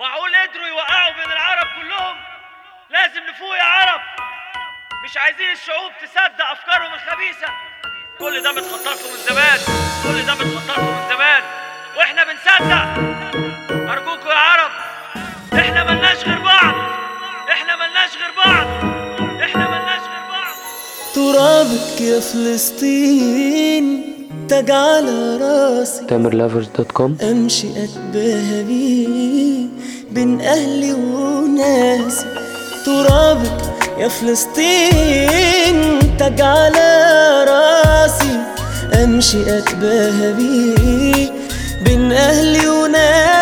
معقول قدروا يوقعوا بين العرب كلهم لازم نفوق يا عرب مش عايزين الشعوب تصدق افكارهم الخبيثه كل ده متخطط له من زمان كل ده متخطط له من زمان واحنا بنصدق ارجوكوا يا عرب احنا ملناش غير بعض احنا ملناش غير بعض احنا ملناش غير بعض ترابك يا فلسطين تاج على راسي تامرلافرز دوت كوم امشي اتباهى بيه بين اهلي وناسي ترابك يا فلسطين تاج على راسي امشي اتباهى بيه بين اهلي وناسي